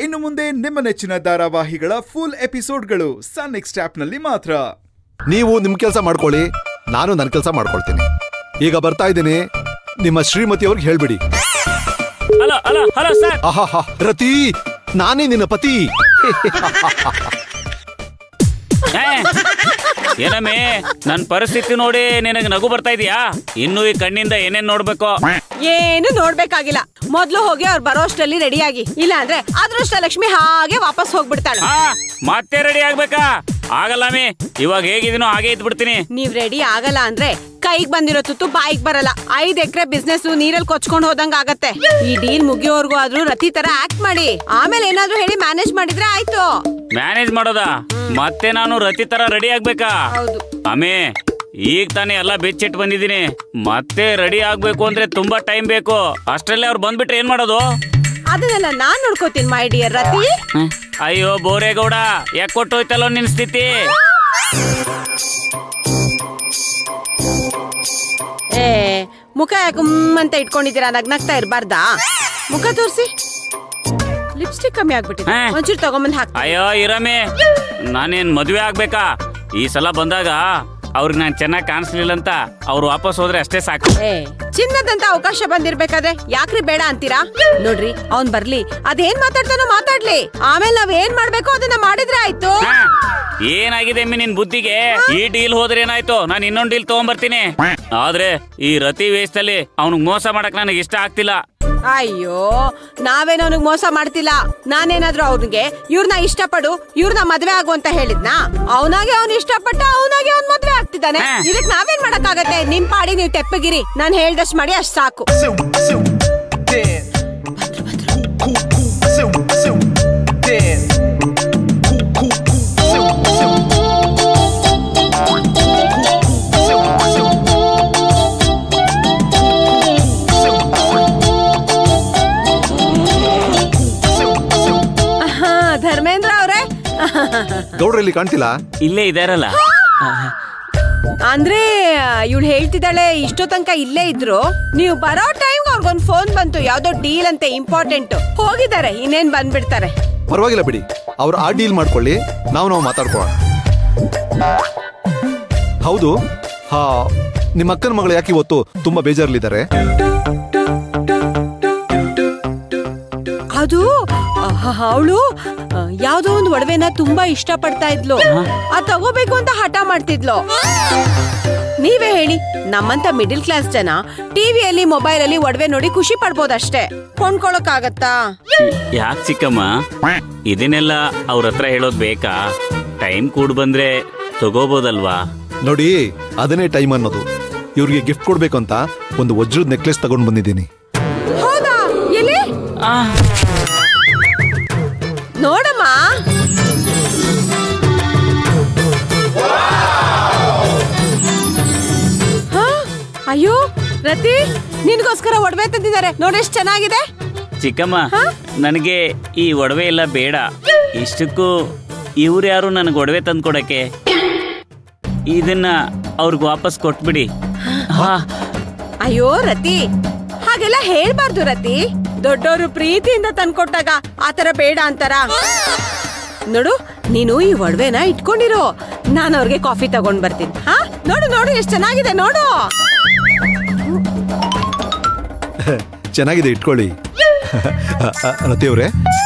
ಇನ್ನು ಮುಂದೆ ನಿಮ್ಮ ನೆಚ್ಚಿನ ಧಾರಾವಾಹಿಗಳ ಫುಲ್ ಎಪಿಸೋಡ್ಗಳು ಸನ್ ನೆಕ್ಸ್ಟ್ ಆಪ್ನಲ್ಲಿ ಮಾತ್ರ ನೀವು ನಿಮ್ ಕೆಲಸ ಮಾಡ್ಕೊಳ್ಳಿ ನಾನು ನನ್ನ ಕೆಲಸ ಮಾಡ್ಕೊಳ್ತೀನಿ ಈಗ ಬರ್ತಾ ಇದ್ದೀನಿ ನಿಮ್ಮ ಶ್ರೀಮತಿ ಅವ್ರಿಗೆ ಹೇಳ್ಬಿಡಿ ಹಲೋ ಹಲೋ ಹಲೋ ಸರ್ ಆಹಾಹಾ ರತಿ ನಾನೇ ನಿನ್ನ ಪತಿ ಏನಮ್ಮೆ ನನ್ ಪರಿಸ್ಥಿತಿ ನೋಡಿ ನಿನಗೆ ನಗು ಬರ್ತಾ ಇದೀಯಾ ಇನ್ನು ಈ ಕಣ್ಣಿಂದ ಏನೇನ್ ನೋಡ್ಬೇಕು ಏನು ನೋಡ್ಬೇಕಾಗಿಲ್ಲ ಮೊದ್ಲು ಹೋಗಿ ಅವ್ರು ಬರೋಷ್ಟರಲ್ಲಿ ರೆಡಿಯಾಗಿ ಇಲ್ಲ ಅಂದ್ರೆ ಅದೃಷ್ಟ ಲಕ್ಷ್ಮಿ ಹಾಗೆ ವಾಪಸ್ ಹೋಗ್ಬಿಡ್ತಾಳೆ ಹಾ ಮತ್ತೆ ರೆಡಿ ಆಗ್ಬೇಕಾ ಆಗಲ್ಲಮ್ಮಿ ಇವಾಗ ಹೇಗಿದ್ದೀನೋ ಹಾಗೆ ಇದ್ಬಿಡ್ತೀನಿ ನೀವ್ ರೆಡಿ ಆಗಲ್ಲ ಅಂದ್ರೆ ಕೈಗ್ ಬಂದಿರೋ ತುತ್ತು ಬಾಯಿಗ್ ಬರಲ್ಲ ಐದ್ ಎಕರೆ ಬಿಸ್ನೆಸ್ ನೀರಲ್ಲಿ ಕೊಚ್ಕೊಂಡ್ ಹೋದಂಗ ಆಗತ್ತೆ ಈ ಡೀಲ್ ಮುಗಿಯೋವರ್ಗು ಆದ್ರೂ ರತಿ ತರ ಆಕ್ಟ್ ಮಾಡಿ ಆಮೇಲೆ ಏನಾದ್ರೂ ಹೇಳಿ ಮ್ಯಾನೇಜ್ ಮಾಡಿದ್ರೆ ಆಯ್ತು ಮ್ಯಾನೇಜ್ ಮಾಡೋದಾ ಮತ್ತೆ ನಾನು ರತಿ ತರ ರೆಡಿ ಆಗ್ಬೇಕಾ ಹೌದು ಅಮ್ಮಿ ಈಗ ತಾನೇ ಎಲ್ಲ ಬೆಚ್ಚಿಟ್ಟು ಬಂದಿದ್ದೀನಿ ಮತ್ತೆ ರೆಡಿ ಆಗ್ಬೇಕು ಅಂದ್ರೆ ತುಂಬಾ ಟೈಮ್ ಬೇಕು ಅಷ್ಟ್ರಲ್ಲೇ ಅವ್ರು ಬಂದ್ಬಿಟ್ರೆ ಏನ್ ಮಾಡೋದು ಅದನ್ನೆಲ್ಲ ನಾನ್ ನೋಡ್ಕೋತೀನಿ ಮೈ ಡಿಯರ್ ರತಿ ಹ್ಮ್. ಅಯ್ಯೋ ಬೋರೇಗೌಡ ಯಾಕೆ ಕೊಟ್ಟೋಯ್ತಲ್ಲೋ ನಿನ್ ಸ್ಥಿತಿ ಏ ಮುಖ ಯಾಕೆ ಅಂತ ಇಟ್ಕೊಂಡಿದ್ದೀರಾ ನಗ್ನಗ್ತಾ ಇರ್ಬಾರ್ದಾ ಮುಖ ತೋರ್ಸಿ ಲಿಪ್ಸ್ಟಿಕ್ ಕಮ್ಮಿ ಆಗ್ಬಿಟ್ಟಿದೆ ಹಾ. ಒಂಚೂರು ತಗೊಂಬಂದ್ ಹಾಕ್ ಅಯ್ಯೋ ಇರಮ್ಮಿ ನಾನೇನ್ ಮದ್ವೆ ಆಗ್ಬೇಕಾ ಈ ಸಲ ಬಂದಾಗ ಅವ್ರಿಗೆ ನಾನು ಚೆನ್ನಾಗಿ ಕಾಣಿಸ್ಲಿಲ್ಲ ಅಂತ ಅವ್ರು ವಾಪಸ್ ಹೋದ್ರೆ ಅಷ್ಟೇ ಸಾಕು ಏ ಚಿನ್ನದಂತ ಅವಕಾಶ ಬಂದಿರ್ಬೇಕಾದ್ರೆ ಯಾಕ್ರಿ ಬೇಡ ಅಂತೀರಾ ನೋಡ್ರಿ ಅವ್ನ್ ಬರ್ಲಿ ಅದೇನ್ ಮಾತಾಡ್ತಾನೋ ಮಾತಾಡ್ಲಿ ಆಮೇಲೆ ನಾವ್ ಏನ್ ಮಾಡ್ಬೇಕು ಅದನ್ನ ಮಾಡಿದ್ರೆ ಆಯ್ತು ಹಾ, ಏನಾಗಿದೆ ಅಮ್ಮಿ ನಿನ್ ಬುದ್ಧಿಗೆ ಈ ಡೀಲ್ ಹೋದ್ರೆ ಏನಾಯ್ತು ನಾನು ಇನ್ನೊಂದ್ ಡೀಲ್ ತಗೊಂಬರ್ತೀನಿ ಆದ್ರೆ ಈ ರತಿ ವೇಷದಲ್ಲಿ ಅವ್ನಿಗೆ ಮೋಸ ಮಾಡಕ್ ನನಗೆ ಇಷ್ಟ ಆಗ್ತಿಲ್ಲ ಅಯ್ಯೋ ನಾವೇನೋ ಅವ್ನಿಗ್ ಮೋಸ ಮಾಡ್ತಿಲ್ಲ ನಾನೇನಾದ್ರೂ ಅವ್ನಿಗೆ ಇವ್ರನ್ನ ಇಷ್ಟಪಡು ಇವ್ರನ್ನ ಮದ್ವೆ ಆಗು ಅಂತ ಹೇಳಿದ್ನಾ ಅವನಾಗೆ ಅವ್ನ್ ಇಷ್ಟಪಟ್ಟ ಅವನಾಗೆ ಅವ್ನ್ ಮದ್ವೆ ಆಗ್ತಿದ್ದಾನೆ ಹಾ. ಇದಕ್ ನಾವೇನ್ ಮಾಡಕ್ಕಾಗತ್ತೆ ನಿಮ್ ಪಾಡಿ ನೀವ್ ತೆಪ್ಪಗಿರಿ ನಾನ್ ಹೇಳ್ದಷ್ಟ್ ಮಾಡಿ ಅಷ್ಟ್ ಸಾಕು Seu, seu, dance. Cool, cool, cool. Seu, seu, dance. Cool, cool, cool. Seu, seu. Cool, cool, seu, seu. Seu, seu. Seu, seu. ಆಹಾ, ಧರ್ಮೇಂದ್ರ ಅವ್ರೆ ಗೌಡ್ರಲ್ಲಿ ಕಾಣ್ತಿಲ್ಲ ಇಲ್ಲೇ ಇದಾರಲ್ಲ ಅಂದ್ರೆ ಇವಳು ಹೇಳ್ತಿದ್ದಾಳೆ ಇಷ್ಟೋ ತನಕ ಇಲ್ಲೇ ಇದ್ರು ನೀವು ಬರೋ ಟೈಮ್ ಅವ್ರಿಗೊಂದ್ ಫೋನ್ ಬಂತು ಯಾವ್ದೋ ಡೀಲ್ ಅಂತೆ ಇಂಪಾರ್ಟೆಂಟ್ ಹೋಗಿದ್ದಾರೆ ಇನ್ನೇನ್ ಬಂದ್ಬಿಡ್ತಾರೆ ಪರವಾಗಿಲ್ಲ ಬಿಡಿ ಅವ್ರು ಆ ಡೀಲ್ ಮಾಡ್ಕೊಳ್ಳಿ ನಾವು ನಾವು ಮಾತಾಡ್ಕೊಳ್ಳೋಣ ಹೌದು ಹಾ ನಿಮ್ಮ ಅಕ್ಕನ ಮಗಳು ಯಾಕೆ ಇವತ್ತು ತುಂಬಾ ಬೇಜಾರಲ್ಲಿದ್ದಾರೆ ಅದು ಅವಳು ಯಾವ್ದೋ ಒಂದು ಒಡವೆನ ತುಂಬಾ ಇಷ್ಟ ಪಡ್ತಾ ಇದ್ಲು ಅದ್ ತಗೋಬೇಕು ಅಂತ ಹಠ ಮಾಡ್ತಿದ್ಲು ನೀವೇ ಹೇಳಿ ನಮ್ಮಂತ ಮಿಡಿಲ್ ಕ್ಲಾಸ್ ಜನ ಟಿವಿಯಲ್ಲಿ ಮೊಬೈಲ್ ಅಲ್ಲಿ ಒಡವೆ ನೋಡಿ ಖುಷಿ ಪಡ್ಬೋದಷ್ಟೇ ಕೊಂಡ್ಕೊಳಕ್ಕಾಗತ್ತಾ ಯಾಕೆ ಚಿಕ್ಕಮ್ಮ ಇದನ್ನೆಲ್ಲ ಅವ್ರ ಹತ್ರ ಹೇಳೋದ್ ಬೇಕಾ ಟೈಮ್ ಕೂಡ್ ಬಂದ್ರೆ ತಗೋಬೋದಲ್ವಾ ನೋಡಿ ಅದನ್ನೇ ಟೈಮ್ ಅನ್ನೋದು ಇವ್ರಿಗೆ ಗಿಫ್ಟ್ ಕೊಡ್ಬೇಕು ಅಂತ ಒಂದು ವಜ್ರದ ನೆಕ್ಲೆಸ್ ತಗೊಂಡ್ ಬಂದಿದ್ದೀನಿ ಹೌದಾ ಎಲ್ಲಿ ಆ, ನೋಡಮ್ಮ ಹಾ? ಅಯ್ಯೋ ರತಿ ನಿನ್ಗೋಸ್ಕರ ಒಡವೆ ತಂದಿದ್ದಾರೆ ನೋಡಿ ಎಷ್ಟು ಚೆನ್ನಾಗಿದೆ ಚಿಕ್ಕಮ್ಮ ನನಗೆ ಈ ಒಡವೆ ಎಲ್ಲ ಬೇಡ ಇಷ್ಟಕ್ಕೂ ಇವ್ರು ಯಾರು ನನಗೆ ಒಡವೆ ತಂದ್ಕೊಡಕ್ಕೆ ಇದನ್ನ ಅವ್ರಿಗೆ ವಾಪಸ್ ಕೊಟ್ಬಿಡಿ ಹಾ ಅಯ್ಯೋ ರತಿ ಹಾಗೆಲ್ಲ ಹೇಳ್ಬಾರ್ದು ರತಿ ದೊಡ್ಡವರು ಪ್ರೀತಿಯಿಂದ ತಂದ್ಕೊಟ್ಟಾಗ ಆತರ ಬೇಡ ಅಂತಾರ ನೋಡು ನೀನು ಈ ಒಡವೆನ ಇಟ್ಕೊಂಡಿರೋ ನಾನು ಅವ್ರಿಗೆ ಕಾಫಿ ತಗೊಂಡ್ ಬರ್ತೀನಿ ಹಾ ನೋಡು ನೋಡು ಎಷ್ಟು ಚೆನ್ನಾಗಿದೆ ನೋಡು ಚೆನ್ನಾಗಿದೆ ಇಟ್ಕೊಳ್ಳಿ ರತಿ ಅವರೇ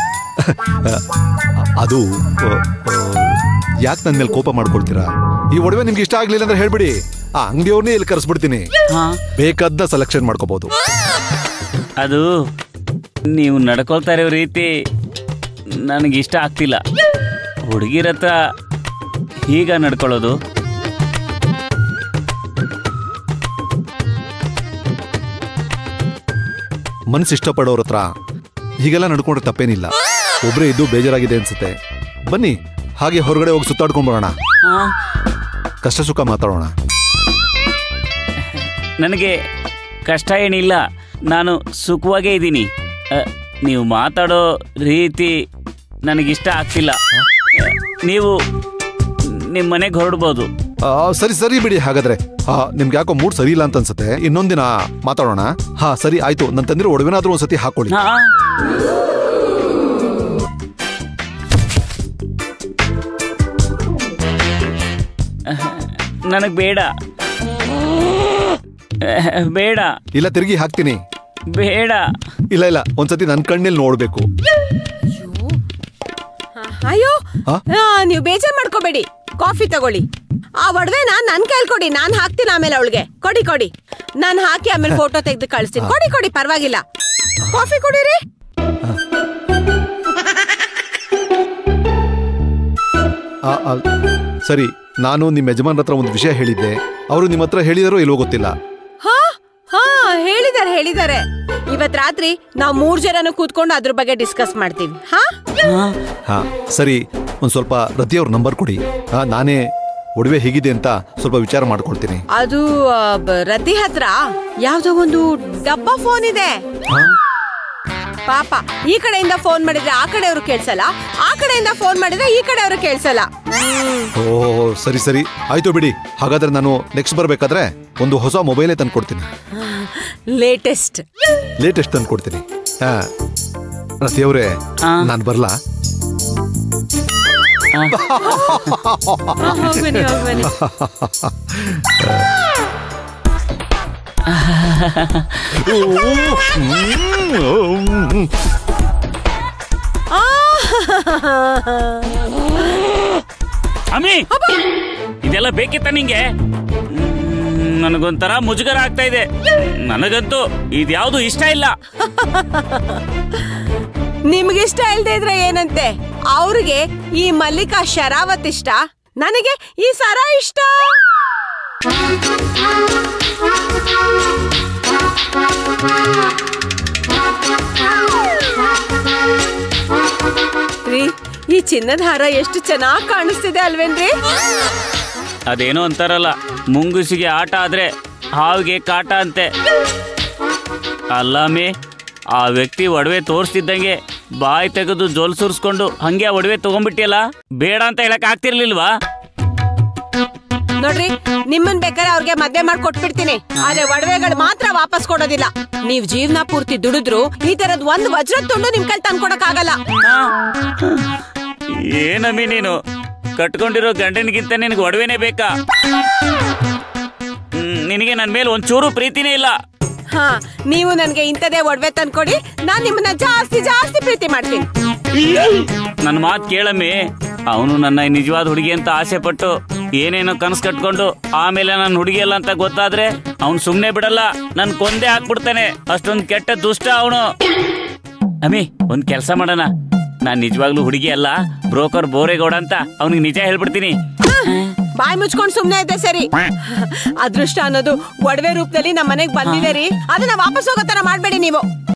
ಅದು ಯಾಕೆ ನನ್ನ ಮೇಲೆ ಕೋಪ ಮಾಡ್ಕೊಳ್ತೀರಾ ಈ ಒಡವೆ ನಿಮ್ಗೆ ಇಷ್ಟ ಆಗ್ಲಿಲ್ಲ ಅಂದ್ರೆ ಹೇಳ್ಬಿಡಿ ಆ ಅಂಗಡಿಯವ್ರನ್ನೇ ಇಲ್ಲಿ ಕರೆಸ್ಬಿಡ್ತೀನಿ ಹಾ ಬೇಕಾದ್ನ ಸೆಲೆಕ್ಷನ್ ಮಾಡ್ಕೋಬಹುದು ಅದು ನೀವು ನಡ್ಕೊಳ್ತಾ ಇರೋ ರೀತಿ ನನಗೆ ಇಷ್ಟ ಆಗ್ತಿಲ್ಲ ಹುಡುಗಿರ ಹತ್ರ ಹೀಗ ನಡ್ಕೊಳ್ಳೋದು ಮನ್ಸು ಇಷ್ಟಪಡೋರ ಹತ್ರ ಹೀಗೆಲ್ಲ ನಡ್ಕೊಂಡ್ರೆ ತಪ್ಪೇನಿಲ್ಲ ಒಬ್ರೇ ಇದ್ದು ಬೇಜಾರಾಗಿದೆ ಅನ್ಸುತ್ತೆ ಬನ್ನಿ ಹಾಗೆ ಹೊರಗಡೆ ಹೋಗಿ ಸುತ್ತಾಡ್ಕೊಂಡ್ ಬರೋಣ ಹಾ ಕಷ್ಟ ಸುಖ ಮಾತಾಡೋಣ ನನಗೆ ಕಷ್ಟ ಏನಿಲ್ಲ ನಾನು ಸುಖವಾಗೇ ಇದ್ದೀನಿ ಅ, ನೀವು ಮಾತಾಡೋ ರೀತಿ ನನಗಿಷ್ಟ ಆಗ್ತಿಲ್ಲ ಅ, ನೀವು ನಿಮ್ಮ ಮನೆಗೆ ಹೊರಡ್ಬೋದು ಆ, ಸರಿ ಸರಿ ಬಿಡಿ ಹಾಗಾದ್ರೆ ಆ, ನಿಮ್ಗೆ ಯಾಕೋ ಮೂಡ್ ಸರಿ ಇಲ್ಲ ಅಂತ ಅನ್ಸುತ್ತೆ ಇನ್ನೊಂದಿನ ಮಾತಾಡೋಣ ಹಾ ಸರಿ ಆಯ್ತು ನನ್ನ ತಂದಿರೋ ಒಡವೆನಾದ್ರೂ ಒಂದ್ಸತಿ ಹಾಕೊಳ್ಳಿ ಹಾ ನನಗ್ ಬೇಡ ಬೇಡ ಇಲ್ಲ ತಿರುಗಿ ಹಾಕ್ತೀನಿ ಬೇಡ ಇಲ್ಲ ಇಲ್ಲ ಒಂದ್ಸತಿ ನನ್ನ ಕಣ್ಣಲ್ಲಿ ನೋಡ್ಬೇಕು ಅಯ್ಯೋ ಆ? ಆ, ನೀವು ಬೇಜಾರ್ ಮಾಡ್ಕೋಬೇಡಿ ಕಾಫಿ ತಗೊಳ್ಳಿ ಆ ಒಡವೆನ ನನ್ ಕೈಲ್ ಕೊಡಿ ನಾನ್ ಹಾಕ್ತೀನಿ ಆಮೇಲೆ ಅವಳಿಗೆ ಕೊಡಿ ಕೊಡಿ ನಾನ್ ಹಾಕಿ ಆಮೇಲೆ ಫೋಟೋ ತೆಗೆದು ಕಳಿಸ್ತೀನಿ ಕೊಡಿ ಕೊಡಿ ಪರವಾಗಿಲ್ಲ ಕಾಫಿ ಕುಡೀರಿ ಆ, ಆ, ಸರಿ ನಾನು ನಿಮ್ಮ ಯಜಮಾನ್ರ ಹತ್ರ ಒಂದು ವಿಷಯ ಹೇಳಿದ್ದೆ ಅವರು ನಿಮ್ಮ ಹತ್ರ ಹೇಳಿದಾರೋ ಇಲ್ವೋ ಗೊತ್ತಿಲ್ಲ ಹಾ ಹಾ ಹೇಳಿದಾರೆ ಹೇಳಿದಾರೆ ಇವತ್ ರಾತ್ರಿ ನಾವ್ ಮೂರ್ ಜನನು ಕೂತ್ಕೊಂಡು ಅದ್ರ ಬಗ್ಗೆ ಡಿಸ್ಕಸ್ ಮಾಡ್ತೀವಿ ಹಾ ಹಾ ಸರಿ ಒಂದು ಸ್ವಲ್ಪ ರತಿಯವ್ರ ನಂಬರ್ ಕೊಡಿ ಹಾ ನಾನೇ ಒಡವೆ ಹೇಗಿದೆ ಅಂತ ಸ್ವಲ್ಪ ವಿಚಾರ ಮಾಡ್ಕೊಳ್ತೀನಿ ಅದು ಆ, ಬ- ರತಿ ಹತ್ರ ಯಾವ್ದೋ ಒಂದು ಡಬ್ಬ ಫೋನ್ ಇದೆ ಹಾ? ಪಾಪ ಈ ಕಡೆಯಿಂದ ಫೋನ್ ಮಾಡಿದ್ರೆ ಆ ಕಡೆಯವರು ಕೇಳ್ಸಲ್ಲ ಆ ಕಡೆಯಿಂದ ಫೋನ್ ಮಾಡಿದ್ರೆ ಈ ಕಡೆಯವರು ಕೇಳ್ಸಲ್ಲ ಓ ಸರಿ ಸರಿ ಆಯ್ತು ಬಿಡಿ ಹಾಗಾದ್ರೆ ನಾನು ನೆಕ್ಸ್ಟ್ ಬರ್ಬೇಕಾದ್ರೆ ಒಂದು ಹೊಸ ಮೊಬೈಲೇ ತಂದು ಕೊಡ್ತೀನಿ ಲೇಟೆಸ್ಟ್ ಲೇಟೆಸ್ಟ್ ತಂದು ಕೊಡ್ತೀನಿ ಹಾ ರತಿಯವ್ರೆ ಆ. ನಾನು ಬರ್ಲಾ ಹೋಗ್ಬನ್ನಿ ಹೋಗ್ಬನ್ನಿ ಆ, ಅಮ್ಮಿ ಇದೆಲ್ಲ ಬೇಕಿತ್ತ ನಿಂಗೆ ಮ್, ನನಗೊಂಥರ ಮುಜುಗರ ಆಗ್ತಾ ಇದೆ ನನಗಂತೂ ಇದ್ಯಾವುದು ಇಷ್ಟ ಇಲ್ಲ ನಿಮ್ಗಿಷ್ಟ ಇಲ್ದೇ ಇದ್ರೆ ಏನಂತೆ ಅವ್ರಿಗೆ ಈ ಮಲ್ಲಿಕಾ ಶರಾವತ್ ಇಷ್ಟ ನನಗೆ ಈ ಸರ ಇಷ್ಟ ರೀ ಈ ಚಿನ್ನದ ಹಾರ ಎಷ್ಟು ಚೆನ್ನಾಗಿ ಕಾಣಿಸ್ತಿದೆ ಅಲ್ವೇನ್ರಿ ಅದೇನೋ ಅಂತಾರಲ್ಲ ಮುಂಗುಸಿಗೆ ಆಟ ಆದ್ರೆ ಹಾವಿಗೆ ಕಾಟ ಅಂತೆ ಅಲ್ಲಮ್ಮಿ ಆ ವ್ಯಕ್ತಿ ಒಡವೆ ತೋರಿಸ್ತಿದ್ದಂಗೆ ಬಾಯಿ ತೆಗೆದು ಜೋಲ್ ಸುರಿಸ್ಕೊಂಡು ಹಂಗೆ ಆ ಒಡವೆ ತಗೊಂಡ್ಬಿಟ್ಟಿಯಲ್ಲ ಬೇಡ ಅಂತ ಹೇಳಕ್ ಆಗ್ತಿರ್ಲಿಲ್ವಾ ನೋಡ್ರಿ ನಿಮ್ಮನ್ ಬೇಕಾದ್ರೆ ಅವ್ರಿಗೆ ಮದ್ವೆ ಮಾಡಿ ಕೊಟ್ಬಿಡ್ತೀನಿ ಆದ್ರೆ ಒಡವೆಗಳು ಮಾತ್ರ ವಾಪಸ್ ಕೊಡೋದಿಲ್ಲ ನೀವ್ ಜೀವನ ಪೂರ್ತಿ ದುಡಿದ್ರು ಈ ತರದ್ ಒಂದ್ ವಜ್ರ ತುಂಡು ನಿಮ್ ಕೈ ತಂದ್ಕೊಡಕ್ ಆಗಲ್ಲ ಆ? ಏನಮ್ಮಿ ನೀನು ಕಟ್ಕೊಂಡಿರೋ ಗಂಡನಿಗಿಂತ ನಿನಗೆ ಒಡವೆನೇ ಬೇಕಾ ಹ್ಮ್, ನಿನಗೆ ನನ್ನ ಮೇಲೆ ಒಂಚೂರು ಪ್ರೀತಿನೇ ಇಲ್ಲ ಹಾ ನೀವು ನನ್ಗೆ ಇಂಥದೇ ಒಡವೆ ತಂದ್ಕೊಡಿ ನಾನ್ ನಿಮ್ಮನ್ನ ಜಾಸ್ತಿ ಜಾಸ್ತಿ ಪ್ರೀತಿ ಮಾಡ್ತೀನಿ ನನ್ನ ಮಾತು ಕೇಳಮ್ಮಿ ಅವನು ನನ್ನ ನಿಜವಾದ ಹುಡುಗಿ ಅಂತ ಆಸೆ ಪಟ್ಟು ಏನೇನೋ ಕನಸು ಕಟ್ಕೊಂಡು ಆಮೇಲೆ ನನ್ನ ಹುಡುಗಿ ಅಲ್ಲ ಅಂತ ಗೊತ್ತಾದ್ರೆ ಅವ್ನು ಸುಮ್ಮನೆ ಬಿಡಲ್ಲ ನನ್ ಕೊಂದೇ ಹಾಕ್ಬಿಡ್ತಾನೆ ಅಷ್ಟೊಂದು ಕೆಟ್ಟ ದುಷ್ಟ ಅವನು ಅಮ್ಮಿ ಒಂದ್ ಕೆಲಸ ಮಾಡೋಣ ನಾನ್ ನಿಜವಾಗ್ಲೂ ಹುಡುಗಿ ಅಲ್ಲ ಬ್ರೋಕರ್ ಬೋರೇಗೌಡ ಅಂತ ಅವನಿಗೆ ನಿಜ ಹೇಳ್ಬಿಡ್ತೀನಿ ಬಾಯಿ ಮುಚ್ಕೊಂಡ್ ಸುಮ್ನೆ ಇದ್ದೆ ಸರಿ ಅದೃಷ್ಟ ಅನ್ನೋದು ಒಡವೆ ರೂಪದಲ್ಲಿ ನಮ್ಮ ಮನೆಗ್ ಬಂದಿದೆ ರೀ ಅದನ್ನ ವಾಪಸ್ ಹೋಗೋ ತರ ಮಾಡ್ಬೇಡಿ ನೀವು